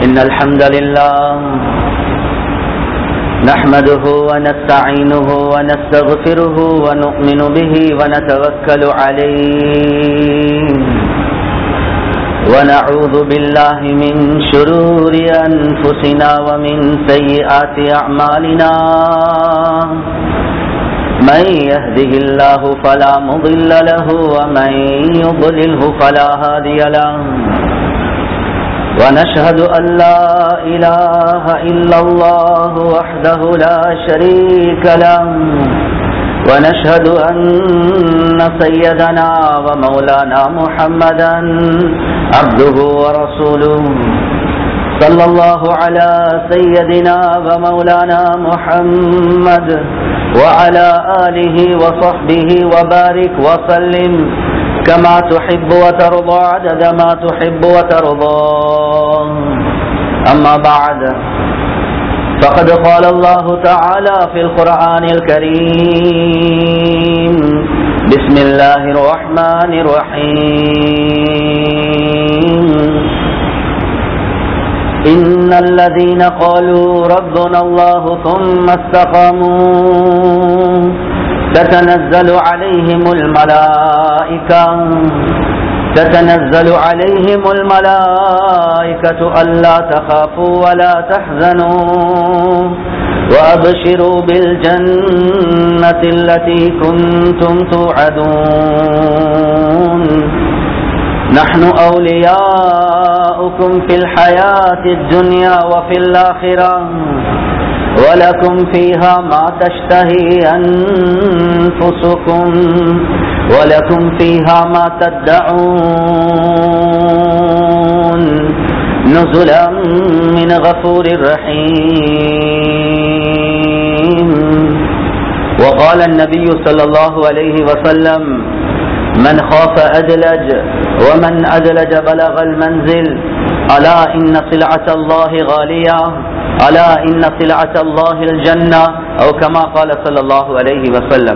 إن الحمد لله نحمده ونستعينه ونستغفره ونؤمن به ونتوكل عليه ونعوذ بالله من شرور أنفسنا ومن سيئات أعمالنا من يهده الله فلا مضل له ومن يضلله فلا هادي له ونشهد أن لا إله إلا الله وحده لا شريك له ونشهد أن سيدنا ومولانا محمدا عبده ورسوله صلى الله على سيدنا ومولانا محمد وعلى آله وصحبه وبارك وسلم كما تحب وترضى عدد ما تحب وترضى أما بعد فقد قال الله تعالى في القرآن الكريم بسم الله الرحمن الرحيم إن الذين قالوا ربنا الله ثم استقاموا تتنزل عليهم الملائكة تتنزل عليهم الملائكة ألا تخافوا ولا تحزنوا وأبشروا بالجنة التي كنتم توعدون نحن أولياؤكم في الحياة الدنيا وفي الآخرة ولكم فيها ما تشتهي أنفسكم ولكم فيها ما تدعون نزلا من غفور رحيم وقال النبي صلى الله عليه وسلم من خاف أدلج ومن أدلج بلغ المنزل ألا إن سلعة الله غالية ألا إن سلعة الله الجنة أو كما قال صلى الله عليه وسلم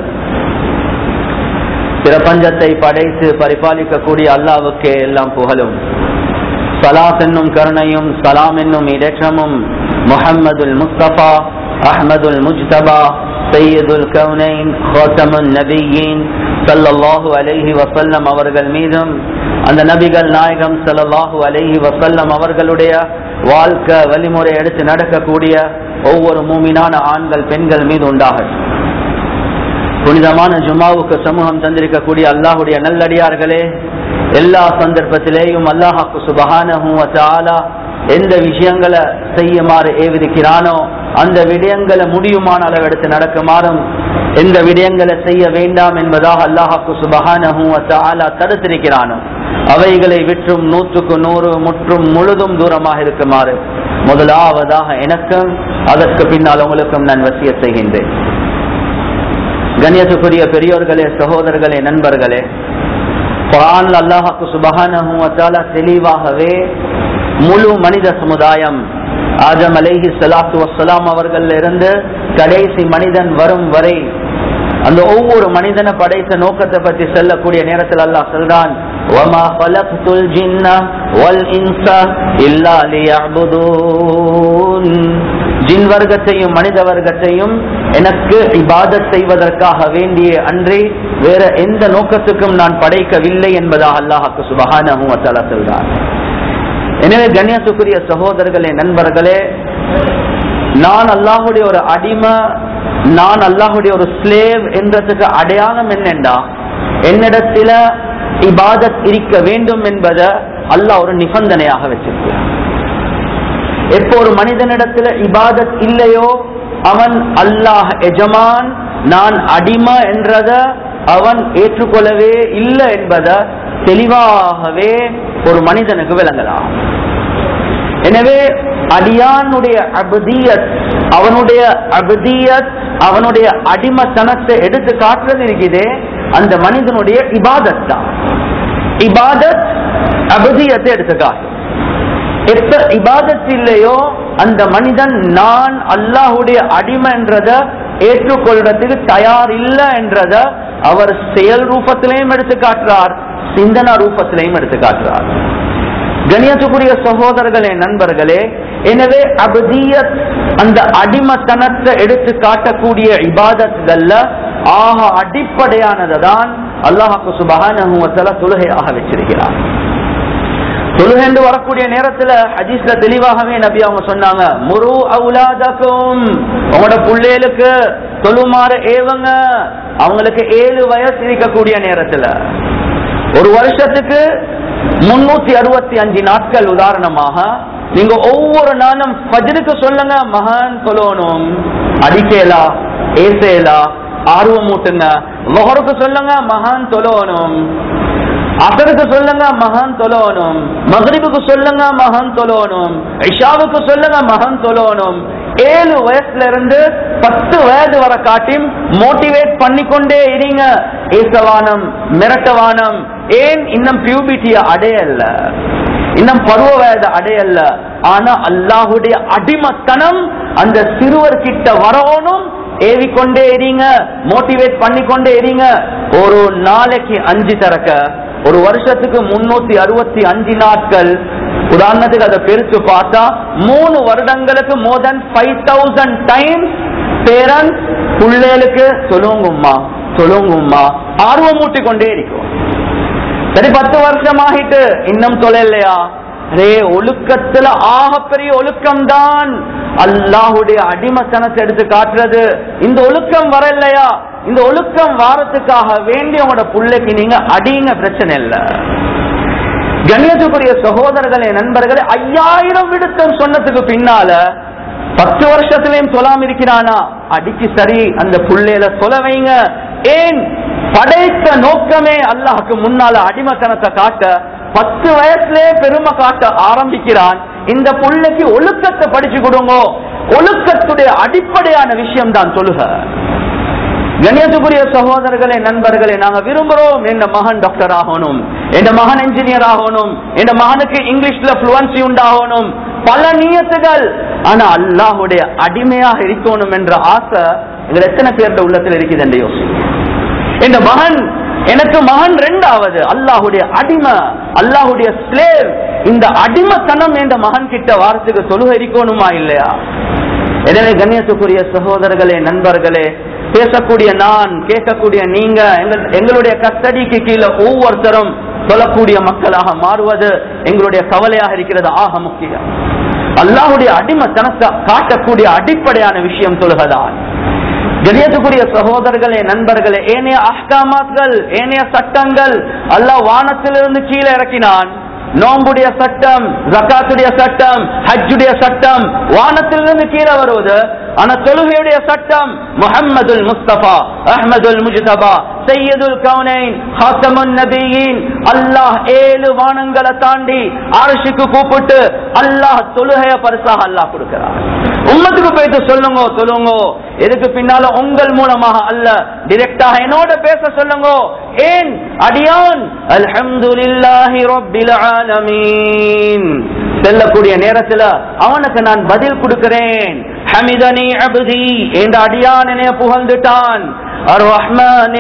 பிரபஞ்சத்தை படைத்து பரிபாலிக்கக்கூடிய அல்லாவுக்கு எல்லாம் புகழும் சலாத் என்னும் கருணையும் சலாம் என்னும் இடற்றமும் முஹம்மதுல் முஸ்தபா அஹமதுல் முஜ்தபா சையதுல் கவுனைன் ஹோசமுன் நபியின் சல்லல்லாஹு அலைஹி வசல்லம் அவர்கள் மீதும் அந்த நபிகள் நாயகம் சல்லல்லாஹு அலைஹி வசல்லம் அவர்களுடைய வாழ்க்கை வழிமுறை எடுத்து நடக்கக்கூடிய ஒவ்வொரு மூமினான ஆண்கள் பெண்கள் மீது உண்டாகட்டும் புனிதமான ஜுமாவுக்கு சமூகம் தந்திருக்கக்கூடிய அல்லாஹுடைய நல்லடியார்களே எல்லா சந்தர்ப்பத்திலேயும் அல்லாஹாக்கு சுபகானஹும் எந்த விஷயங்களை செய்யுமாறு ஏவிருக்கிறானோ அந்த விடயங்களை முடியுமான அளவு எடுத்து நடக்குமாறும் எந்த விடயங்களை செய்ய வேண்டாம் என்பதாக அல்லாஹாக்கு சுபகானஹும் தடுத்திருக்கிறானோ அவைகளை விற்றும் நூற்றுக்கு நூறு முற்றும் முழுதும் தூரமாக இருக்குமாறு முதலாவதாக எனக்கும் அதற்கு பின்னால் உங்களுக்கும் நான் வசிய செய்கின்றேன் கண்ணியத்துக்குரிய பெரியோர்களே சகோதரர்களே நண்பர்களே குரான் அல்லாஹாக்கு சுபகான தெளிவாகவே முழு மனித சமுதாயம் ஆஜம் அலேஹி சலாத்து வசலாம் அவர்கள் இருந்து கடைசி மனிதன் வரும் வரை அந்த ஒவ்வொரு மனிதனை படைத்த நோக்கத்தை பற்றி சொல்லக்கூடிய நேரத்தில் அல்லாஹ் சொல்றான் وَمَا خَلَقْتُ الْجِنَّ وَالْإِنسَ إِلَّا لِيَعْبُدُونَ ஜின் வர்க்கத்தையும் மனித வர்க்கத்தையும் எனக்கு இபாதத் செய்வதற்காக வேண்டிய அன்றே வேற எந்த நோக்கத்துக்கும் நான் படைக்கவில்லை என்பதாக அல்லாஹாக்கு சுபகானஹும் சொல்றார் எனவே கண்ணியத்துக்குரிய சகோதரர்களே நண்பர்களே நான் அல்லாஹுடைய ஒரு அடிமை நான் அல்லாஹுடைய ஒரு ஸ்லேவ் என்றதுக்கு அடையாளம் என்னென்றா என்னிடத்தில இபாதத் இருக்க வேண்டும் என்பதை அல்லாஹ் ஒரு நிபந்தனையாக வச்சிருக்கிறார் எப்போ ஒரு மனிதனிடத்துல இபாதத் இல்லையோ அவன் அல்லாஹ் எஜமான் நான் அடிமை என்றத அவன் ஏற்றுக்கொள்ளவே இல்லை என்பதை தெளிவாகவே ஒரு மனிதனுக்கு விளங்கலாம் எனவே அடியானுடைய அபதியத் அவனுடைய அபதியத் அவனுடைய அடிமத்தனத்தை எடுத்து காட்டுறது இருக்குதே அந்த மனிதனுடைய இபாதத் தான் இபாதத் அபதியத்தை எடுத்து காட்டும் எப்ப இபாதத் இல்லையோ அந்த மனிதன் நான் அல்லாஹுடைய அடிமை என்றத ஏற்றுக்கொள்றதுக்கு தயார் இல்லை என்றத அவர் செயல் ரூபத்திலையும் எடுத்து காட்டுறார் சிந்தனா ரூபத்திலையும் எடுத்து காட்டுறார் கணியத்துக்குரிய சகோதரர்களே நண்பர்களே எனவே அபதியத் அந்த அடிமத்தனத்தை எடுத்து காட்டக்கூடிய இபாதத்கள்ல ஆக அடிப்படையானதான் அல்லாஹாக்கு சுபஹானஹு வ தஆலா தொழுகையாக வச்சிருக்கிறார் தொழுகென்று வரக்கூடிய நேரத்துல ஹதீஸ்ல தெளிவாகவே நபி அவங்க சொன்னாங்க முரு அவுலாதக்கும் உங்களோட பிள்ளைகளுக்கு தொழுமாறு ஏவுங்க அவங்களுக்கு ஏழு வயசு இருக்கக்கூடிய நேரத்துல ஒரு வருஷத்துக்கு முன்னூத்தி அறுபத்தி அஞ்சு நாட்கள் உதாரணமாக நீங்க ஒவ்வொரு நாளும் ஃபஜ்ருக்கு சொல்லுங்க மகான் சொல்லணும் அடிக்கேலா ஏசேலா ஆர்வம் ஊட்டுங்க லொஹருக்கு சொல்லுங்க மகான் தொழணும் அசருக்கு சொல்லுங்க மகான் தொழணும் மகரிபுக்கு சொல்லுங்க மகான் தொழணும் இஷாவுக்கு சொல்லுங்க மகான் தொழணும் ஏழு வயசுல இருந்து பத்து வயது வரை காட்டியும் மோட்டிவேட் பண்ணிக்கொண்டே இருங்க ஏசவானம் மிரட்டவானம் ஏன் இன்னும் பியூபிட்டிய அடையல்ல இன்னும் பருவ வயது அடையல்ல ஆனா அல்லாஹுடைய அடிமத்தனம் அந்த சிறுவர் கிட்ட வரணும் ஏவிக்கொண்டே இருங்க மோட்டிவேட் பண்ணிக்கொண்டே இருங்க ஒரு நாளைக்கு அஞ்சு தரக்க ஒரு வருஷத்துக்கு முன்னூத்தி அறுபத்தி அஞ்சு நாட்கள் உதாரணத்துக்கு அதை பெருத்து பார்த்தா மூணு வருடங்களுக்கு more than five thousand times parents பிள்ளைகளுக்கு சொல்லுங்கம்மா சொல்லுங்கம்மா ஆர்வம் ஊட்டி கொண்டே இருக்கும் சரி பத்து வருஷம் ஆகிட்டு இன்னும் தொலைலையா ரே ஒழுக்கத்துல ஆகப்பெரிய ஒழுக்கம் தான் அல்லாஹுடைய அடிமத்தனத்தை எடுத்து காட்டுறது இந்த ஒழுக்கம் வரலையா இந்த ஒழுக்கம் வாரத்துக்காக வேண்டி உங்களோட பிள்ளைக்கு நீங்க அடிங்க பிரச்சனை இல்லை கண்ணியத்துக்குரிய சகோதரர்களே நண்பர்களே ஐயாயிரம் விடுத்தம் சொன்னதுக்கு பின்னால பத்து வருஷத்திலையும் சொல்லாம இருக்கிறானா அடிச்சு சரி அந்த புள்ளையில சொல்ல வைங்க ஏன் படைத்த நோக்கமே அல்லாஹுக்கு முன்னால அடிமத்தனத்தை காட்ட பத்து வயசுலயே பெருமை காட்ட ஆரம்பிக்கிறான் இந்த புள்ளைக்கு ஒழுக்கத்தை படிச்சு கொடுங்க ஒழுக்கத்துடைய அடிப்படையான விஷயம் தான் சொல்லுக கணியத்துக்குரிய சகோதரர்களே நண்பர்களே நாங்க விரும்புறோம் என் மகன் டாக்டர் ஆகணும் என் மகன் என்ஜினியர் ஆகணும் என் மகனுக்கு இங்கிலீஷ்ல புளுவன்சி உண்டாகணும் பல நியத்துகள் ஆனா அல்லாஹுடைய அடிமையாக இருக்கணும் என்ற ஆசை எங்க எத்தனை பேருடைய உள்ளத்தில் இருக்குது என்று யோசி என் மகன் எனக்கு மகன் ரெண்டாவது அல்லாஹுடைய அடிமை அல்லாஹுடைய ஸ்லேவ் இந்த அடிமைத்தனம் என்ற மகன் கிட்ட வாரத்துக்கு தொழுகை இருக்கணுமா இல்லையா எனவே கண்ணியத்துக்குரிய சகோதரர்களே நண்பர்களே பேசக்கூடிய நான் கேட்கக்கூடிய நீங்க எங்கள்- எங்களுடைய கஸ்டடிக்கு கீழே ஒவ்வொருத்தரும் சொல்லக்கூடிய மக்களாக மாறுவது எங்களுடைய கவலையாக இருக்கிறது ஆக முக்கியம் அல்லாஹுடைய அடிமைத்தனத்தை காட்டக்கூடிய அடிப்படையான விஷயம் சொல்லுகதான் கணியத்துக்குரிய சகோதரர்களே நண்பர்களே ஏனைய அஹ்காமாத்கள் ஏனைய சட்டங்கள் அல்லாஹ் வானத்திலிருந்து கீழே இறக்கினான் நோம்புடைய சட்டம் ஜக்காத்துடைய சட்டம் ஹஜ்ஜுடைய சட்டம் வானத்திலிருந்து கீழே வருவது ஆனா தொழுகையுடைய சட்டம் முஹம்மதுல் முஸ்தபா அஹ்மதுல் முஜ்தபா சையதுல் கவுனைன் ஹாத்தமுன் நபியின் அல்லாஹ் ஏழு வானங்களை தாண்டி அரசுக்கு கூப்பிட்டு அல்லாஹ் தொழுகைய பரிசாக அல்லாஹ் கொடுக்கிறார் உம்மத்துக்கு போயிட்டு சொல்லுங்க சொல்லுங்க எதுக்கு பின்னால உங்கள் மூலமாக அல்ல டிரெக்டாக என்னோட பேச சொல்லுங்க ஏன் அடியான் அல்ஹம்துலில்லாஹி ரப்பில் ஆலமீன் செல்லக்கூடிய நேரத்துல அவனுக்கு நான் பதில் கொடுக்கிறேன் ஹமிதனி அபுதி என்ற அடியான் என்னைய புகழ்ந்துட்டான் அர்-ரஹ்மான்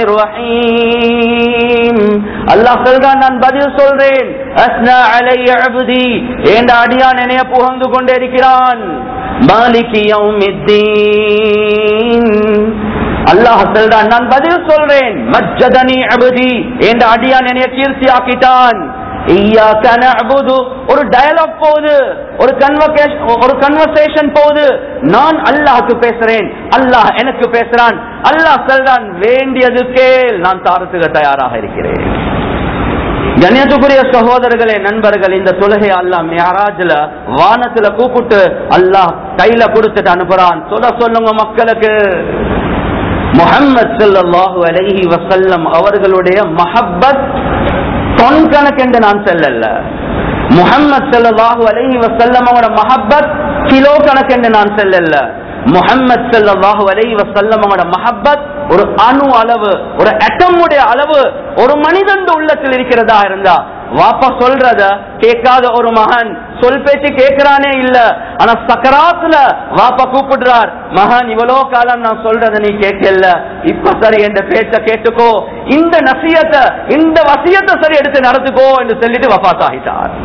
ரஹீம் அல்லாஹ் சொல்றான் நான் பதில் சொல்றேன் அஸ்னா அலைய அபுதி என்ற அடியான் என்னைய புகழ்ந்து கொண்டே இருக்கிறான் மாலிகி யௌமித்தீன் அல்லாஹ் சொல்றான் நான் பதில் சொல்றேன் மஜ்ஜதனி அபுதி என்ற அடியான் என்னைய கீர்த்தி ஆக்கிட்டான் இய்யாக்க நஅபுது ஒரு டயலாக் போகுது ஒரு கன்வகேஷன் ஒரு கன்வர்சேஷன் போகுது நான் அல்லாஹ்க்கு பேசுறேன் அல்லாஹ் எனக்கு பேசுறான் அல்லாஹ் சொல்றான் வேண்டியது கேள் நான் தாரத்துக்கு தயாராக இருக்கிறேன் கண்ணியத்துக்குரிய சகோதரர்களே நண்பர்கள் இந்த தொழுகை அல்லாஹ் மியாராஜ்ல வானத்துல கூப்பிட்டு அல்லாஹ் கையில கொடுத்துட்டு அனுப்புறான் சொல்ல சொல்லுங்க மக்களுக்கு முஹம்மது ஸல்லல்லாஹு அலைஹி வஸல்லம் அவர்களுடைய மஹப்பத் தொன் கணக்கென்று நான் செல்லல முஹம்மது ஸல்லல்லாஹு அலைஹி வஸல்லம் அவரோட மஹப்பத் கிலோ கணக்கென்று நான் செல்லல முஹம்மது ஸல்லல்லாஹு அலைஹி வஸல்லம் அவரோட மஹப்பத் ஒரு அணு அளவு ஒரு அட்டமுடைய அளவு ஒரு மனிதன் உள்ளத்தில் இருக்கிறதா இருந்தா வாப்பா சொல்றத கேட்காத ஒரு மகன் சொல் பேச்சு கேட்கிறானே இல்ல ஆனா சக்கராத்துல வாப்பா கூப்பிடுறார் மகன் இவ்வளோ காலம் நான் சொல்றத நீ கேட்கல இப்ப சரி என்ற பேச்ச கேட்டுக்கோ இந்த நசியத்தை இந்த வசியத்தை சரி எடுத்து நடத்துக்கோ என்று சொல்லிட்டு வபாத் ஆகிட்டார்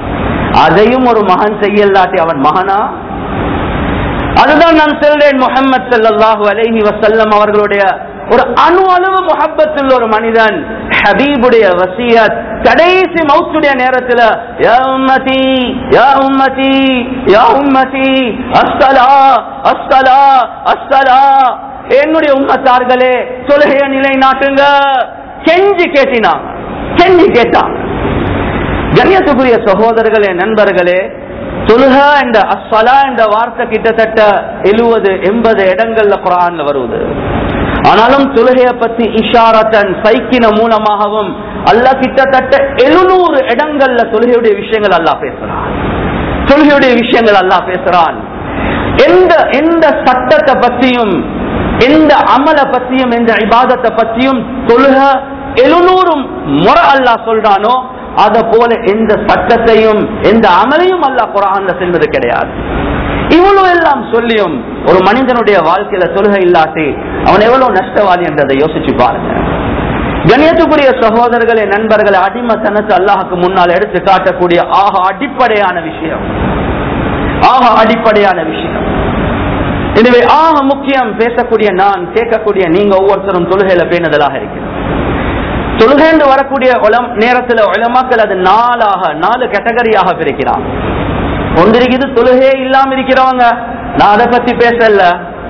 அதையும் ஒரு மகன் செய்யலாட்டி அவன் மகனா அதுதான் நான் சொல்றேன் முகமது ஸல்லல்லாஹு அலைஹி வஸல்லம் அவர்களுடைய ஒரு அணு அளவு முஹப்பத்தில் ஒரு மனிதன் ஹபீபுடைய வசியத் கடைசி மௌத்துடைய நேரத்துல யா உம்மதி யா உம்மதி யா உம்மதி அஸ்ஸலா அஸ்ஸலா அஸ்ஸலா என்னுடைய உம்மத்தார்களே தொழுகைய நிலை நாட்டுங்க கெஞ்சி கேட்டினாங்க கெஞ்சி கேட்டாங்க கண்ணியத்துக்குரிய சகோதரர்களே நண்பர்களே தொழுக என்ற அஸ்ஸலா என்ற வார்த்தை கிட்டத்தட்ட எழுவது எண்பது இடங்கள்ல குரான்ல வருவது ஆனாலும் தொழுகையை பத்தி இஷாரத்தன் சைக்கின மூலமாகவும் அல்லாஹ் கிட்டத்தட்ட எழுநூறு இடங்கள்ல தொழுகையுடைய விஷயங்கள் அல்லாஹ் பேசுறான் தொழுகையுடைய விஷயங்கள் அல்லாஹ் பேசுறான் எந்த எந்த சட்டத்தை பத்தியும் எந்த அமல பத்தியும் எந்த இபாதத்தை பத்தியும் தொழுக எழுநூறு முறை அல்லாஹ் சொல்றானோ அத போல எந்த சட்டத்தையும் எந்த அமலையும் அல்லாஹ் குரான்ல செல்வது கிடையாது இவ்வளவு எல்லாம் சொல்லியும் ஒரு மனிதனுடைய வாழ்க்கையில தொழுகை இல்லாட்டி அவன் எவ்வளவு நஷ்டவாதி என்றதை யோசிச்சு பாருங்க கணியத்துக்குரிய சகோதரர்களே நண்பர்களே அடிமத்தனத்தை அல்லாஹுக்கு முன்னால் எடுத்து காட்டக்கூடிய ஆக அடிப்படையான விஷயம் ஆக அடிப்படையான விஷயம் எனவே ஆக முக்கியம் பேசக்கூடிய நான் கேட்கக்கூடிய நீங்க ஒவ்வொருத்தரும் தொழுகையில பேணுதலாக இருக்கிறோம் தொழுகைந்து வரக்கூடிய உலம் நேரத்துல உலமாக்கள் அது நாலாக நாலு கேட்டகரியாக பிரிக்கிறான் ஒன்றிருக்குது தொழுகையே இல்லாம இருக்கிறவங்க நான் அதை பத்தி பேசல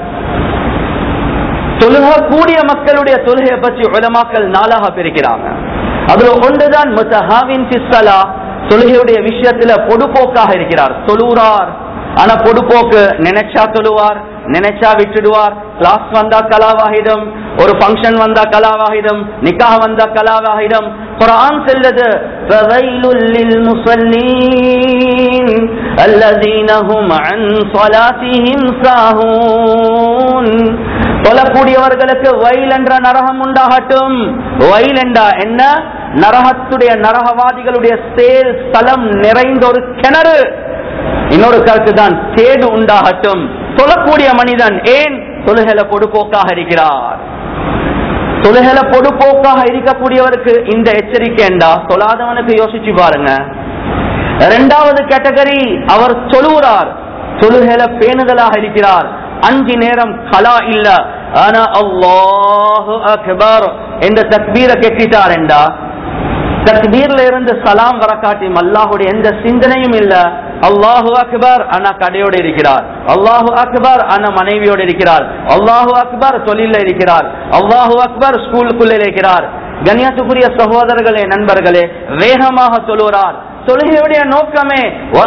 தொழுக கூடிய மக்களுடைய தொழுகையை பற்றி உலமாக்கள் நாளாக பிரிக்கிறாங்க அதுல ஒன்றுதான் முத்தஹாவின் சிஸ்ஸலா தொழுகையுடைய விஷயத்துல பொடுபோக்காக இருக்கிறார் தொழுகிறார் ஆனா பொடுபோக்கு நினைச்சா தொழுவார் நினைச்சா விட்டுடுவார் கிளாஸ் வந்தா கலாவாகிடும் ஒரு ஃபங்க்ஷன் வந்தா கலாவாகிடும் நிக்காஹ் வந்தா கலாவாகிடும் குரான் செல்லது فَوَيْلٌ لِلْمُصَلِّينَ الَّذِينَ هُمْ عَنْ صَلَاتِهِمْ سَاهُونَ தொழக்கூடியவர்களுக்கு வயல் என்ற நரகம் உண்டாகட்டும் வயல் என்றா என்ன நரகத்துடைய நரகவாதிகளுடைய சேல் ஸ்தலம் நிறைந்த ஒரு கிணறு இன்னொரு கருத்து தான் சேடு உண்டாகட்டும் தொழக்கூடிய மனிதன் ஏன் தொழுகல பொடுபோக்காக இருக்கிறார் தொழுகல பொடுபோக்காக இருக்கக்கூடியவருக்கு இந்த எச்சரிக்கை என்றா தொழாதவனுக்கு யோசிச்சு பாருங்க இரண்டாவது கேட்டகரி அவர் தொழுகிறார் தொழுகல பேணுதலாக இருக்கிறார் அஞ்சு நேரம் கலா இல்ல ஆனா அல்லாஹு அக்பர் என்ற தக்பீரை கெட்டிட்டார் என்றா தக்பீர்ல இருந்து சலாம் வரக்காட்டி அல்லாஹுடைய எந்த சிந்தனையும் இல்ல அல்லாஹு அக்பர் ஆனா கடையோடு இருக்கிறார் அல்லாஹு அக்பர் ஆனா மனைவியோடு இருக்கிறார் அல்லாஹு அக்பர் தொழில இருக்கிறார் அல்லாஹு அக்பர் ஸ்கூலுக்குள்ள இருக்கிறார் கண்ணியத்துக்குரிய சகோதரர்களே நண்பர்களே வேகமாக தொழுகிறார் தொழுகையுடைய நோக்கமே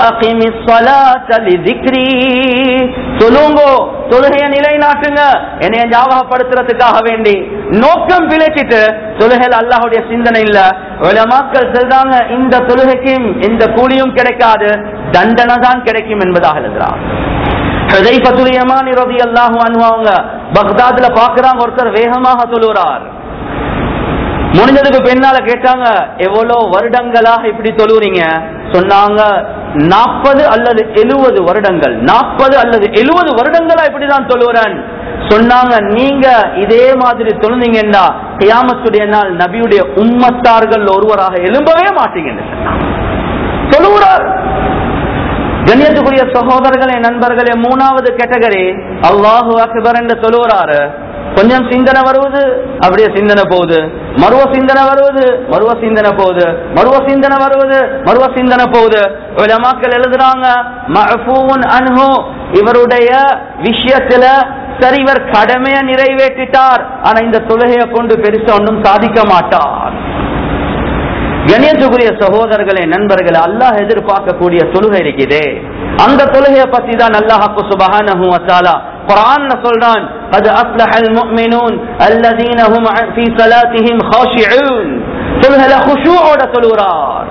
சொல்லுங்கோ தொழுகைய நிலைநாட்டுங்க என்னைய ஞாபகப்படுத்துறதுக்காக வேண்டி நோக்கம் பிழைச்சிட்டு தொழுகையில் அல்லாஹுடைய சிந்தனை இல்ல மக்கள் சொல்றாங்க இந்த தொழுகைக்கும் இந்த கூலியும் கிடைக்காது தண்டனை தான் கிடைக்கும் என்பதாக எழுதுறான் அவங்க பக்தாதுல பாக்குறாங்க ஒருத்தர் வேகமாக தொழுகிறார் முடிஞ்சதுக்கு பின்னால கேட்டாங்க எவ்வளவு வருடங்களாக இப்படி தொழுறீங்க சொன்னாங்க நாற்பது அல்லது எழுபது வருடங்கள் நாற்பது அல்லது எழுபது வருடங்களா இப்படிதான் தொழுகிறேன் சொன்னாங்க நீங்க இதே மாதிரி தொழுந்தீங்கன்னா கியாமத்துடைய நாள் நபியுடைய உம்மத்தார்கள் ஒருவராக எழும்பவே மாட்டீங்கன்னு சொன்னாங்க தொழுகிறார் கண்ணியத்துக்குரிய சகோதரர்களே நண்பர்களே மூணாவது கேட்டகரி அல்லாஹு அக்பர் என்று சொல்லுகிறாரு கொஞ்சம் சிந்தனை வருவது அப்படியே சிந்தனை போகுது மருவ சிந்தனை வருவது மருவ சிந்தனை போகுது மருவ சிந்தனை வருவது மருவ சிந்தனை போகுது மக்கள் எழுதுறாங்க அன்ஹு இவருடைய விஷயத்துல சரி இவர் கடமையை நிறைவேற்றிட்டார் ஆனா இந்த தொழுகையை கொண்டு பெருசா ஒன்றும் சாதிக்க மாட்டார் கணியத்துக்குரிய சகோதரர்களே நண்பர்களே அல்லாஹ் எதிர்பார்க்கக்கூடிய தொழுகை இருக்குதே அந்த தொழுகையை பத்தி தான் அல்லாஹாக்கு சுபஹானஹு வத்தாலா குர்ஆன்ல சொல்றான் قد أفلح المؤمنون الذين هم في صلاتهم خاشعون தொழுகையில خشوعோட தொழுகிறார்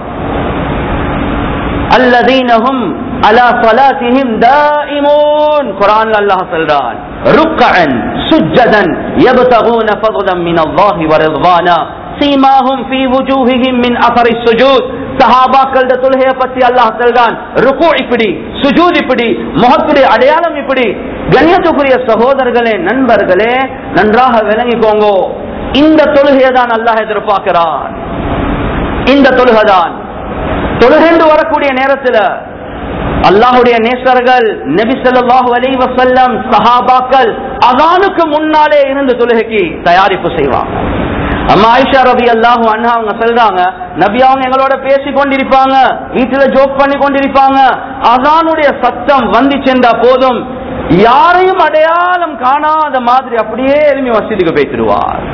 الذين هم على صلاتهم دائمون குர்ஆன்ல அல்லாஹ் சொல்றான் ركعا سجدا يبتغون فضلا من الله ورضوانا சீமாஹும் ஃபீ வுஜூஹிஹிம் மின் அஸரி சுஜூத் சஹாபாக்களோட தொழுகையை பத்தி அல்லாஹ் சொல்றான் ருக்கு இப்படி சுஜூத் இப்படி முகத்துடைய அடையாளம் இப்படி கண்ணியத்துக்குரிய சகோதரர்களே நண்பர்களே நன்றாக விளங்கிக்கோங்க இந்த தொழுகையை தான் அல்லாஹ் எதிர்பார்க்கிறான் இந்த தொழுகைதான் தொழுகென்று வரக்கூடிய நேரத்துல அல்லாஹுடைய நேசர்கள் நபி ஸல்லல்லாஹு அலைஹி வஸல்லம் சஹாபாக்கள் அதானுக்கு முன்னாலே இருந்து தொழுகைக்கு தயாரிப்பு செய்வாங்க அம்மா ஆயிஷா ரபி அல்லாஹு அண்ணா அவங்க சொல்றாங்க நபி அவங்க எங்களோட பேசி கொண்டிருப்பாங்க வீட்டுல ஜோக் பண்ணி கொண்டிருப்பாங்க அதானுடைய சத்தம் வந்து சென்றா போதும் யாரையும் அடையாளம் காணாத மாதிரி அப்படியே எழுமி மஸ்ஜிதுக்கு போய்த்திருவார்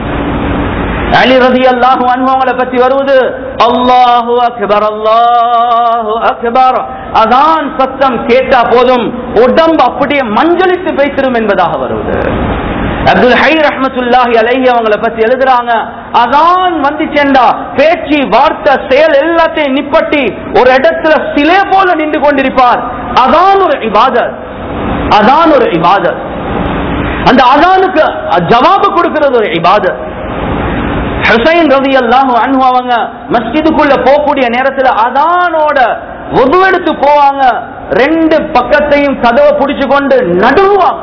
அலி ரதி அல்லாஹு அனுபவங்களை பத்தி வருவது அல்லாஹு அக்பர் அல்லாஹு அக்பர் அதான் சத்தம் கேட்டா போதும் உடம்பு அப்படியே மஞ்சளித்து பேசிடும் என்பதாக வருவது அப்துல் ஹை ரஹமத்துல்லாஹி அலைஹி அவங்கள பத்தி எழுதுறாங்க அதான் வந்து சென்றா பேச்சு வார்த்தை செயல் எல்லாத்தையும் நிப்பட்டி ஒரு இடத்துல சிலை போல நின்று கொண்டிருப்பார் அதான் ஒரு இபாதத் அதான் ஒரு இபாதத் அந்த அதானுக்கு ஜவாபு கொடுக்கிறது ஒரு இபாதத் ஹுசைன் ரவி அல்லாஹு அன்ஹு அவங்க மஸ்ஜிதுக்குள்ள போகக்கூடிய நேரத்துல அதானோட ஒதுவெடுத்து போவாங்க ரெண்டு பக்கத்தையும் கதவை பிடிச்சு கொண்டு நடுவாங்க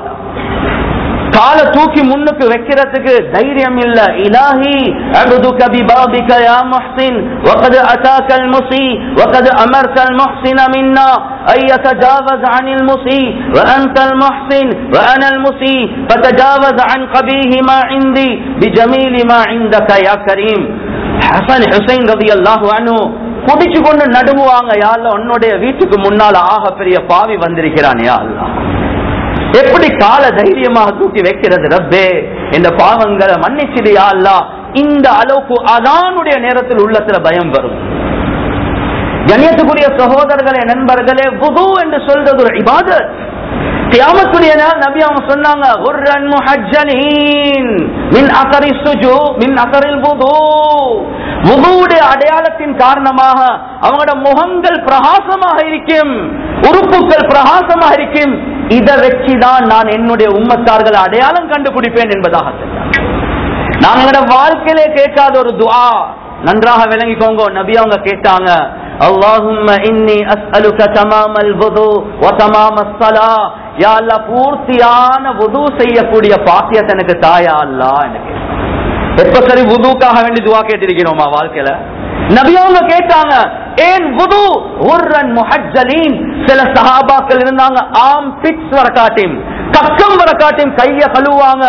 காலை தூக்கி முன்னுக்கு வைக்கிறதுக்கு தைரியம் இல்ல இலாஹி அபுதுக பிபாபிக யா முஹ்சின் وقد اتاك المسيء وقد امرت المحسن منا ان يتجاوز عن المسيء وانت المحسن وانا المسيء فتجاوز عن قبيح ما عندي بجميل ما عندك يا كريم ஹசன் ஹுசைன் ரதி அல்லாஹு அனு குடிச்சு கொண்டு நடுவுவாங்க யாழ்ல உன்னுடைய வீட்டுக்கு முன்னால ஆக பெரிய பாவி வந்திருக்கிறான் யா அல்லாஹ் எப்படி கால தைரியமாக தூக்கி வைக்கிறது ரப்பே இந்த பாவங்களை மன்னிச்சிடியா அல்லா இந்த அளவுக்கு அதானுடைய நேரத்தில் உள்ளத்துல பயம் வரும் கண்ணியத்துக்குரிய சகோதரர்களே நண்பர்களே புது என்று சொல்றது ஒரு இபாதத் கியாமத்துடைய நாள் நபி அவங்க சொன்னாங்க உர்ரன் முஹஜ்ஜலீன் மின் அகரி சுஜு மின் அகரில் வுது வுதுவுடைய அடையாளத்தின் காரணமாக அவங்களோட முகங்கள் பிரகாசமாக இருக்கும் உறுப்புகள் பிரகாசமாக இருக்கும் இதை வச்சுதான் நான் என்னுடைய உம்மத்தார்களை அடையாளம் கண்டுபிடிப்பேன் என்பதாக சொன்னார் நான் எங்களோட வாழ்க்கையிலே கேட்காத ஒரு துஆ நன்றாக விளங்கிக்கோங்க நபி அவங்க கேட்டாங்க اللهم إني أسألك تمام الوضوء وتمام الصلاة يا الله பூர்த்தியான வுது செய்யக்கூடிய பாக்கியத்தை எனக்கு தாயா அல்லா எனக்கு எப்ப சரி வுதுக்காக வேண்டி துவா கேட்டிருக்கிறோமா வாழ்க்கையில நபி அவங்க கேட்டாங்க ஏன் வுது உர்ரன் முஹஜ்ஜலீன் சில சஹாபாக்கள் இருந்தாங்க ஆம் பிட்ஸ் வர காட்டியும் கக்கம் வர காட்டியும் கைய கழுவாங்க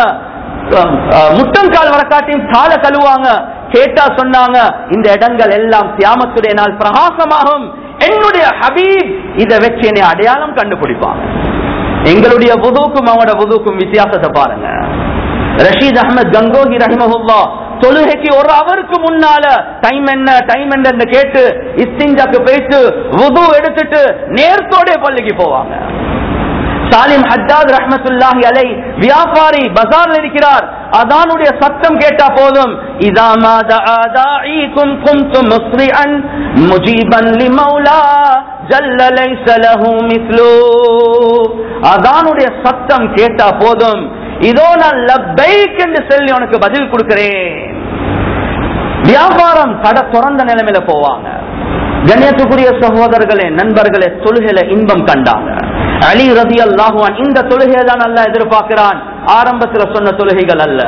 முட்டங்கால் வர காட்டியும் கால கழுவாங்க கேட்டா சொன்னாங்க இந்த இடங்கள் எல்லாம் தியாமத்துடைய நாள் பிரகாசமாகும் என்னுடைய ஹபீப் இதை வச்சு என்னை அடையாளம் கண்டுபிடிப்பாங்க எங்களுடைய புதுக்கும் அவனோட புதுக்கும் வித்தியாசத்தை பாருங்க ரஷீத் அஹமத் கங்கோகி ரஹிமஹுல்லா தொழுகைக்கு ஒரு அவருக்கு முன்னால டைம் என்ன டைம் என்ன கேட்டு இஸ்திஞ்சாக்கு போயிட்டு வுது எடுத்துட்டு நேர்த்தோட பள்ளிக்கு போவாங்க சாலிம் ஹஜ்ஜாத் ரஹ்மத்துல்லாஹி அலை வியாபாரி பஜார்ல இருக்கிறார் அதானுடைய சத்தம் கேட்டா போதும் இதா மா தாஈக்கும் குன்தும் முஸ்ரிஅன் முஜீபன் லிமௌலா ஜல்ல லைஸ லஹு மிஸ்லு அதானுடைய சத்தம் கேட்டா போதும் இதோ நான் லப்பைக் என்று சொல்லி உனக்கு பதில் கொடுக்கிறேன் வியாபாரம் கடை திறந்த நிலைமையில போவாங்க கண்ணியத்துக்குரிய சகோதரர்களே நண்பர்களே தொழுகையில இன்பம் கண்டாங்க அலி ரதி அல்லாஹுவான் இந்த தொழுகையை தான் அல்ல எதிர்பார்க்கிறான் ஆரம்பத்துல சொன்ன தொழுகைகள் அல்ல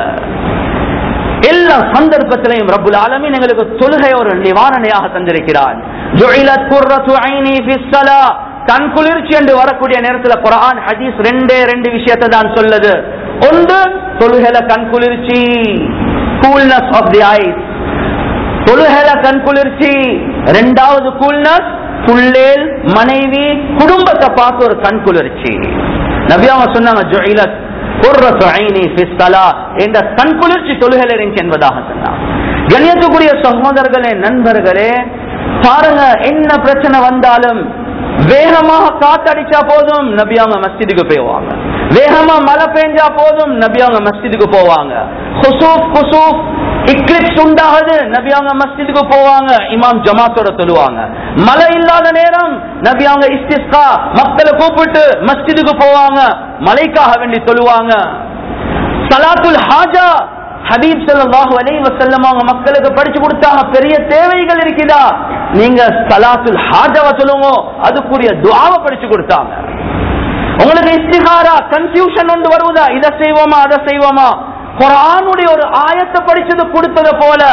எல்லா சந்தர்ப்பத்திலையும் ரப்புல் ஆலமீன் எங்களுக்கு தொழுகை ஒரு நிவாரணையாக தந்திருக்கிறான் ஜுஇலத் குர்ரத்து ஐனி ஃபிஸ் ஸலா கண் குளிர்ச்சி என்று வரக்கூடிய நேரத்துல குர்ஆன் ஹதீஸ் ரெண்டே ரெண்டு விஷயத்தை தான் சொல்லுது ஒன்று தொழுகையில கண் குளிர்ச்சி கூல்னஸ் ஆஃப் தி ஐஸ் தொழுகையில கண் குளிர்ச்சி ரெண்டாவது கூல்னஸ் புள்ளேல் மனைவி குடும்பத்தை பார்த்து ஒரு கண் குளிர்ச்சி நபியாவ சொன்னாங்க ஜுஇலத் குர்ரத்து ஐனி ஃபிஸ் ஸலா என்ற கண் குளிர்ச்சி தொழுகையில இருந்துச்சு என்பதாக சொன்னாங்க கண்ணியத்துக்குரிய சகோதரர்களே நண்பர்களே பாருங்க என்ன பிரச்சனை வந்தாலும் வேகமாக காத்தடிச்சா போதும் நபி அவங்க மஸ்ஜிதுக்கு போவாங்க வேகமா மழை பெஞ்சா போதும் நபி அவங்க மஸ்ஜிதுக்கு போவாங்க குசூப் குசூப் இக்லிப்ஸ் உண்டாகுது நபி அவங்க மஸ்ஜிதுக்கு போவாங்க இமாம் ஜமாத்தோட சொல்லுவாங்க மழை இல்லாத நேரம் நபி அவங்க இஸ்திஸ்கா மக்களை கூப்பிட்டு மஸ்ஜிதுக்கு போவாங்க மலைக்காக வேண்டி சொல்லுவாங்க சலாத்துல் ஹாஜா ஹபீப் ஸல்லல்லாஹு அலைஹி வஸல்லம் அவங்க மக்களுக்கு படிச்சு கொடுத்தாங்க பெரிய தேவைகள் இருக்குதா நீங்க சலாத்துல் ஹாஜாவை சொல்லுங்க அதுக்குரிய துஆவை படிச்சு கொடுத்தாங்க உங்களுக்கு இஸ்திகாரா கன்ஃபியூஷன் ஒன்று வருவதா இதை செய்வோமா அதை செய்வோமா குரானுடைய ஒரு ஆயத்தை படிச்சது கொடுத்தது போல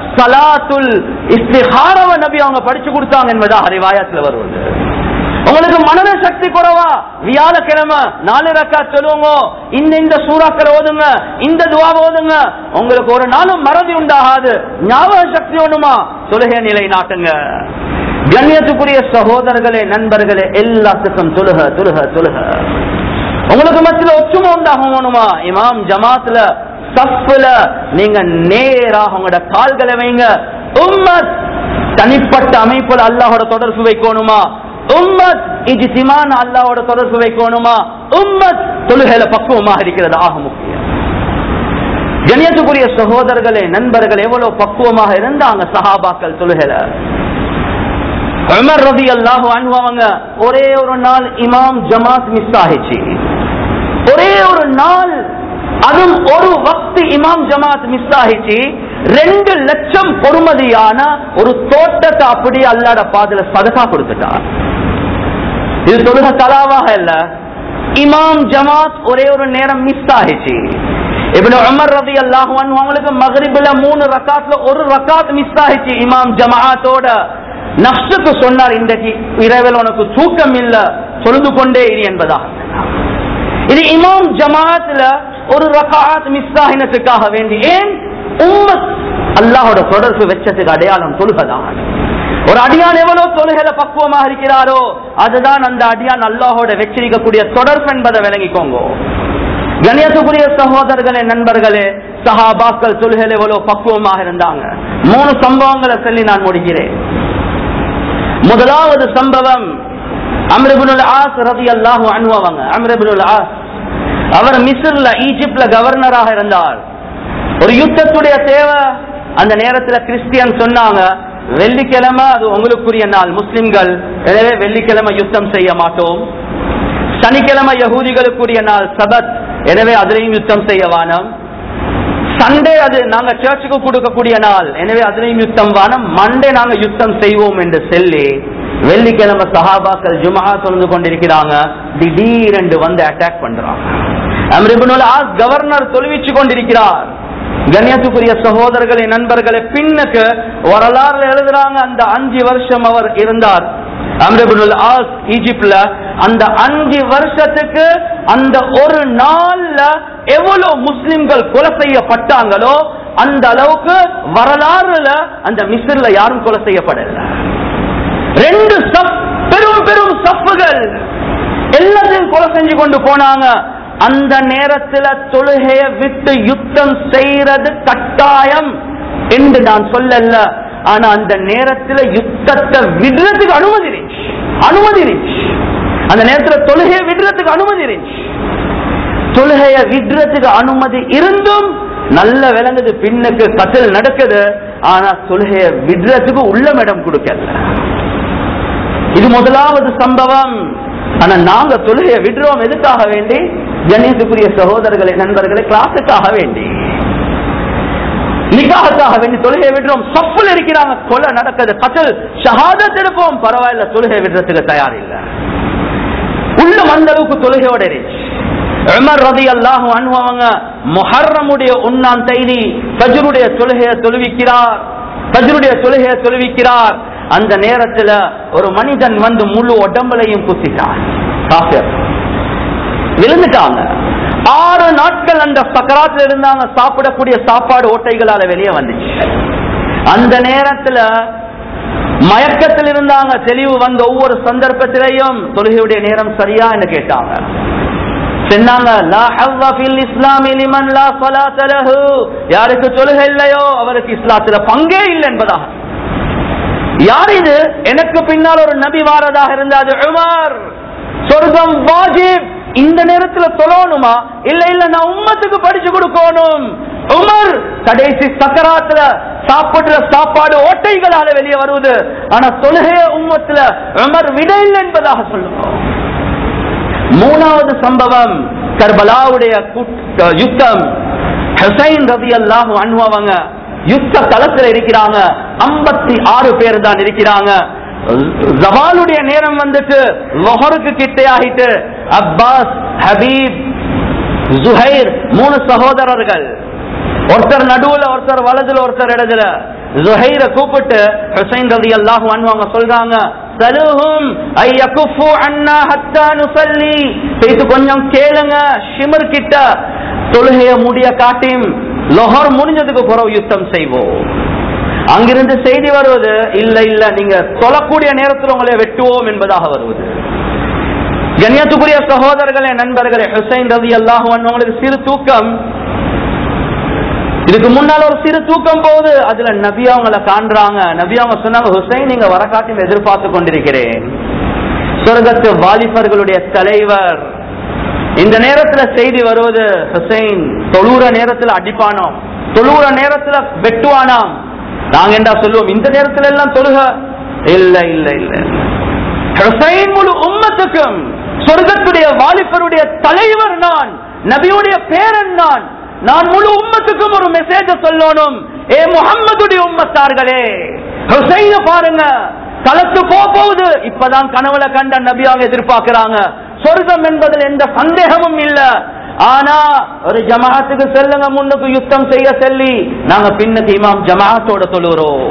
சலாத்துல் இஸ்திஹாரவ நபி அவங்க படிச்சு கொடுத்தாங்க என்பதாக ரிவாயத்துல வருவது உங்களுக்கு மனத சக்தி குறைவா வியாழக்கிழமை நாலு ரக்கா சொல்லுங்க இந்த இந்த சூறாக்கள் ஓதுங்க இந்த துவா ஓதுங்க உங்களுக்கு ஒரு நாளும் மறதி உண்டாகாது ஞாபக சக்தி ஒண்ணுமா தொழுகை நிலை நாட்டுங்க கண்ணியத்துக்குரிய சகோதரர்களே நண்பர்களே எல்லாத்துக்கும் தொழுக தொழுக தொழுக உங்களுக்கு மத்தியில ஒற்றுமை உண்டாகணுமா இமாம் ஜமாத்துல சஃப்ல நீங்க நேராக உங்களோட கால்களை வைங்க உம்மத் தனிப்பட்ட அமைப்புல அல்லாஹோட தொடர்பு வைக்கணுமா உம்மத் இஜ்திமான அல்லாஹ்வோட தொடர்பு வைக்கணுமா உம்மத் தொழுகையில பக்குவமாக இருக்கிறது ஆக முக்கியம் கணியத்துக்குரிய சகோதரர்களே நண்பர்கள் எவ்வளவு பக்குவமாக இருந்தாங்க சஹாபாக்கள் தொழுகையில உமர் ரதி அல்லாஹ் அவங்க ஒரே ஒரு நாள் இமாம் ஜமாத் மிஸ் ஆகிச்சு ஒரே ஒரு நாள் அதுவும் ஒரு வக்து இமாம் ஜமாத் மிஸ் ஆகிச்சு ரெண்டு லட்சம் பொறுமதியான ஒரு தோட்டத்தை அப்படி அல்லாட பாதுல சதகா கொடுத்துட்டார் இது தொழுக தலாவாக இல்ல இமாம் ஜமாத் ஒரே ஒரு நேரம் மிஸ் ஆகிச்சு இப்படி உமர் ரதி அல்லாஹ் அவங்களுக்கு மகரிபில மூணு ரக்காத்ல ஒரு ரக்காத் மிஸ் ஆகிச்சு இமாம் ஜமாத்தோட நஷ்டத்து சொன்னார் இன்றைக்கு இரவில் உனக்கு தூக்கம் இல்ல சொல்ந்து கொண்டே இரு என்பதாக இது இமாம் ஜமாத்ல ஒரு ரகாத் மிஸ் ஆகினத்துக்காக வேண்டி ஏன் உம்மத் அல்லாஹோட தொடர்பு வெச்சத்துக்கு அடையாளம் தொழுகதான் ஒரு அடியான் எவ்வளவு தொழுகையில பக்குவமாக இருக்கிறாரோ அதுதான் அந்த அடியான் அல்லாஹோட வெச்சிருக்கக்கூடிய தொடர்பு என்பதை விளங்கிக்கோங்க கணியத்துக்குரிய சகோதரர்களே நண்பர்களே சஹாபாக்கள் தொழுகையில எவ்வளவு பக்குவமாக இருந்தாங்க மூணு சம்பவங்களை சொல்லி நான் முடிக்கிறேன் முதலாவது சம்பவம் அம்ரபுல் ஆஸ் ரதி அல்லாஹு அனுபவங்க அம்ரபுல் ஆஸ் அவர் மிஸ்ர்ல ஈஜிப்ட்ல கவர்னராக இருந்தார் ஒரு யுத்தத்துடைய தேவை அந்த நேரத்துல கிறிஸ்டியன் சொன்னாங்க வெள்ளிக்கிழமை அது உங்களுக்குரிய நாள் முஸ்லிம்கள் எனவே வெள்ளிக்கிழமை யுத்தம் செய்ய மாட்டோம் சனிக்கிழமை யகூதிகளுக்குரிய நாள் சபத் எனவே அதிலையும் யுத்தம் செய்ய வானம் சண்டே அது நாங்க சர்ச்சுக்கு கொடுக்கக்கூடிய நாள் எனவே அதிலையும் யுத்தம் வானம் மண்டே நாங்க யுத்தம் செய்வோம் என்று சொல்லி வெள்ளிக்கிழமை சஹாபாக்கள் ஜுமா தொழுந்து கொண்டிருக்கிறாங்க திடீரென்று வந்து அட்டாக் பண்றாங்க அம்ரிபுனுல் ஆஸ் கவர்னர் தொழுவிச்சு கொண்டிருக்கிறார் கண்ணியத்துக்குரிய சகோதரர்களே நண்பர்களே பின்னுக்கு வரலாறுல எழுதுறாங்க அந்த அஞ்சு வருஷம் அவர் இருந்தார் அம்ரபுல் ஆஸ் ஈஜிப்ட்ல அந்த அஞ்சு வருஷத்துக்கு அந்த ஒரு நாள்ல எவ்வளவு முஸ்லிம்கள் கொலை செய்யப்பட்டாங்களோ அந்த அளவுக்கு வரலாறுல அந்த மிஸ்ர்ல யாரும் கொலை செய்யப்படல ரெண்டு சப் பெரும் பெரும் சப்புகள் எல்லாத்தையும் கொலை செஞ்சு கொண்டு போனாங்க அந்த நேரத்துல தொழுகைய விட்டு யுத்தம் செய்யறது கட்டாயம் என்று நான் சொல்லல ஆனா அந்த நேரத்துல யுத்தத்தை விடுறதுக்கு அனுமதி இருந்துச்சு அனுமதி இருந்துச்சு அந்த நேரத்துல தொழுகையை விடுறதுக்கு அனுமதி இருந்துச்சு தொழுகைய விடுறதுக்கு அனுமதி இருந்தும் நல்ல விளங்குது பின்னுக்கு கத்தல் நடக்குது ஆனா தொழுகைய விடுறதுக்கு உள்ளம் இடம் கொடுக்கல இது முதலாவது சம்பவம் ஆனா நாங்க தொழுகைய விடுறோம் எதுக்காக வேண்டி கணேசுக்குரிய சகோதரர்களை நண்பர்களை கிளாஸுக்காக வேண்டி நிக்காகத்தாக வேண்டி தொழுகை விடுறோம் சப்புல இருக்கிறாங்க கொலை நடக்குது கத்தல் ஷஹாதத் எடுப்போம் பரவாயில்ல தொழுகை விடுறதுக்கு தயார் இல்ல உள்ள அந்த அளவுக்கு தொழுகையோட இருந்துச்சு உமர் ரதி அல்லாஹு அனுபவங்க முஹர்ரமுடைய உண்ணாம் தைதி ஃபஜ்ருடைய தொழுகையை தொழுவிக்கிறார் ஃபஜ்ருடைய தொழுகையை தொழுவிக்கிறார் அந்த நேரத்துல ஒரு மனிதன் வந்து முழு உடம்புலையும் குத்திட்டான் காஃபிர் விழுந்துட்டாங்க ஆறு நாட்கள் அந்த சக்கராத்துல இருந்தாங்க சாப்பிடக்கூடிய சாப்பாடு ஓட்டைகளால வெளியே வந்துச்சு அந்த நேரத்துல மயக்கத்தில் இருந்தாங்க தெளிவு வந்த ஒவ்வொரு சந்தர்ப்பத்திலையும் தொழுகையுடைய நேரம் சரியா என்று கேட்டாங்க சொன்னாங்க "லா ஹவ்வ ஃபில் இஸ்லாமி லிமன் லா ஸலாத்த லஹு." யாருக்கு தொழுகை இல்லையோ அவருக்கு இஸ்லாத்துல பங்கே இல்லை என்பதாக யார் இது எனக்கு பின்னால் ஒரு நபி வாரதாக இருந்தது உமர் சொர்க்கம் வாஜிப் இந்த நேரத்துல தொழணுமா இல்ல இல்ல நான் உம்மத்துக்கு படிச்சு கொடுக்கணும் உமர் கடைசி சக்கராத்துல சாப்பிடுற சாப்பாடு ஓட்டைகளால வெளியே வருவது ஆனா தொழுகைய உம்மத்துல உமர் விட இல்லை என்பதாக சொல்லுவோம் மூணாவது சம்பவம் கர்பலாவுடைய கூட்ட- யுத்தம் ஹுசைன் ரதி அல்லாஹு அனுபவங்க யுத்த களத்துல இருக்கிறாங்க ஐம்பத்தி ஆறு பேர் தான் இருக்கிறாங்க ஜவாலுடைய நேரம் வந்துட்டு லொஹருக்கு கிட்டே ஆகிட்டு அப்பாஸ் ஹபீப் ஜுஹைர் மூணு சகோதரர்கள் ஒருத்தர் நடுவுல ஒருத்தர் வலதுல ஒருத்தர் இடத்துல ஜுஹைர கூப்பிட்டு ஹுசைன் ரதி அல்லாஹு அவங்க சொல்றாங்க சலுஹும் ஐயகுஃபு அன்னா ஹத்தா நுசல்லி பேசு கொஞ்சம் கேளுங்க ஷிமர் கிட்ட தொழுகைய முடிய காட்டியும் லொஹர் முடிஞ்சதுக்கு பிறகு யுத்தம் செய்வோம் அங்கிருந்து செய்தி வருவது இல்ல இல்ல நீங்க தொழக்கூடிய நேரத்தில் உங்களை வெட்டுவோம் என்பதாக வருவது கண்ணியத்துக்குரிய சகோதரர்களே நண்பர்களே ஹுசைன் ரதி அல்லாஹு உங்களுக்கு சிறு தூக்கம் இதுக்கு முன்னால ஒரு சிறு தூக்கம் போகுது அதுல நபி அவங்கள காண்றாங்க நபி அவங்க சொன்னாங்க ஹுசைன் நீங்க வர காட்டி எதிர்பார்த்து கொண்டிருக்கிறேன் சொர்க்கத்து வாலிபர்களுடைய தலைவர் இந்த நேரத்துல செய்தி வருவது ஹுசைன் தொழுற நேரத்துல அடிப்பானோம் தொழுற நேரத்துல வெட்டுவானாம் நாங்க என்ன சொல்லுவோம் இந்த நேரத்துல எல்லாம் தொழுக இல்ல இல்ல இல்ல ஹுசைன் முழு உம்மத்துக்கும் சொர்க்கத்துடைய வாலிபருடைய தலைவர் நான் நபியுடைய பேரன் நான் நான் முழு உம்மத்துக்கும் ஒரு மெசேஜ சொல்லணும் ஏ முகம்மதுடைய உம்மத்தார்களே ஹுசைன பாருங்க களத்து போ போகுது இப்பதான் கனவுல கண்ட நபியாக எதிர்பார்க்கிறாங்க சொர்க்கம் என்பதில் எந்த சந்தேகமும் இல்ல ஆனா ஒரு ஜமாத்துக்கு செல்லுங்க முன்னுக்கு யுத்தம் செய்ய சொல்லி நாங்க பின்னுக்கு இமாம் ஜமாத்தோட தொழுகிறோம்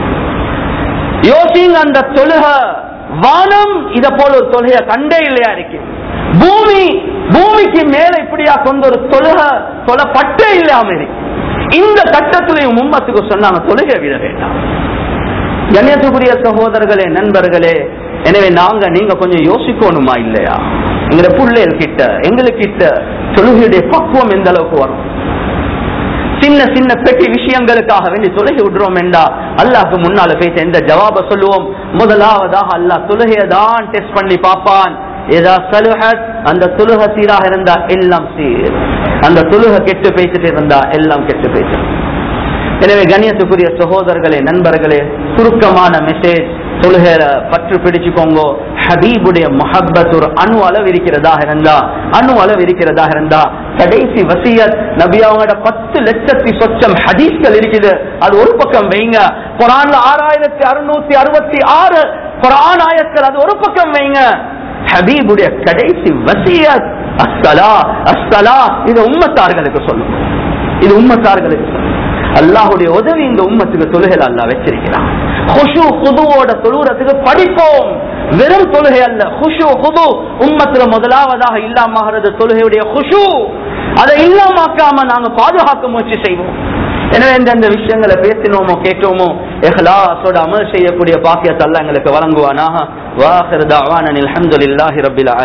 யோசிங்க அந்த தொழுக வானம் இத போல ஒரு தொழுகைய கண்டே இல்லையா இருக்கு பூமி பூமிக்கு மேல இப்படியா கொண்டு ஒரு தொழுக தொழப்பட்டே இல்லாம இருக்கு இந்த கட்டத்திலையும் உம்மத்துக்கு சொன்னாங்க தொழுகை விட வேண்டாம் கண்ணியத்துக்குரிய சகோதரர்களே நண்பர்களே எனவே நாங்க நீங்க கொஞ்சம் யோசிக்கணுமா இல்லையா எங்களை பிள்ளைகள் கிட்ட எங்களுக்கிட்ட தொழுகையுடைய பக்குவம் எந்த அளவுக்கு வரும் சின்ன சின்ன பெட்டி விஷயங்களுக்காக வேண்டி தொழுகை விடுறோம் என்றா அல்லாஹ்க்கு முன்னால பேச எந்த ஜவாப சொல்லுவோம் முதலாவதாக அல்லாஹ் தொழுகையை தான் டெஸ்ட் பண்ணி பார்ப்பான் ஏதா சலுஹத் அந்த தொழுக சீராக இருந்தா எல்லாம் சீர் அந்த தொழுக கெட்டு பேசிட்டு இருந்தா எல்லாம் கெட்டு பேசும் எனவே கண்ணியத்துக்குரிய சகோதரர்களே நண்பர்களே சுருக்கமான மெசேஜ் தொழுகையில பற்று பிடிச்சுக்கோங்க ஹபீபுடைய முஹப்பத் ஒரு அணு அளவு இருக்கிறதாக இருந்தா அணு அளவு இருக்கிறதாக இருந்தா கடைசி வசியத் நபி அவங்களோட பத்து லட்சத்தி சொச்சம் ஹதீஸ்கள் இருக்குது அது ஒரு பக்கம் வைங்க குரான்ல ஆறாயிரத்தி அறுநூத்தி அறுபத்தி ஆறு குரான் ஆயத்கள் அது ஒரு பக்கம் வைங்க ஹபீபுடைய கடைசி வசியத் அஸ்ஸலா அஸ்ஸலா இது உம்மத்தார்களுக்கு சொல்லும் இது உம்மத்தார்களுக்கு சொல்லும் அல்லாஹுடைய உதவி இந்த உம்மத்துக்கு தொழுகையில் அல்லாஹ் வச்சிருக்கிறான் ஹுஷு குதுவோட தொழுகிறதுக்கு படிப்போம் வெறும் தொழுகை அல்ல ஹுஷு குது உம்மத்துல முதலாவதாக இல்லாமகிறது தொழுகையுடைய ஹுஷு அதை இல்லாமக்காம நாங்க பாதுகாக்க முயற்சி செய்வோம் எனவே எந்தெந்த விஷயங்களை பேசினோமோ கேட்டோமோ இஹ்லாஸோட அமல் செய்யக்கூடிய பாக்கியத்தை அல்லாஹ் எங்களுக்கு வழங்குவானாக வாஹிர் தாவானன் அல்ஹம்துலில்லாஹி ரப்பில் ஆலமீன்